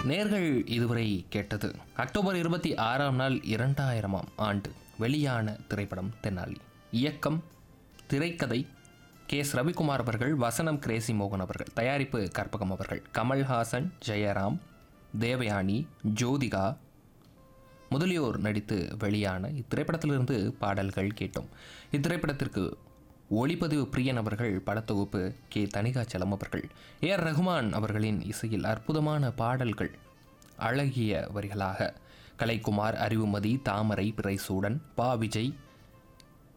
நேர்கள் இதுவரை கேட்டது அக்டோபர் இருபத்தி ஆறாம் நாள் இரண்டாயிரமாம் ஆண்டு வெளியான திரைப்படம் தென்னாலி இயக்கம் திரைக்கதை கே எஸ் ரவிக்குமார் அவர்கள் வசனம் கிரேசி மோகன் அவர்கள் தயாரிப்பு கற்பகம் அவர்கள் கமல்ஹாசன் ஜெயராம் தேவயானி ஜோதிகா முதலியோர் நடித்து வெளியான இத்திரைப்படத்திலிருந்து பாடல்கள் கேட்டோம் இத்திரைப்படத்திற்கு ஒளிப்பதிவு பிரியன் அவர்கள் படத்தொகுப்பு கே தணிகாச்சலம் அவர்கள் ஏ ஆர் ரஹ்மான் அவர்களின் இசையில் அற்புதமான பாடல்கள் அழகிய வரிகளாக கலைக்குமார் அறிவுமதி தாமரை பிறைசூடன் பா விஜய்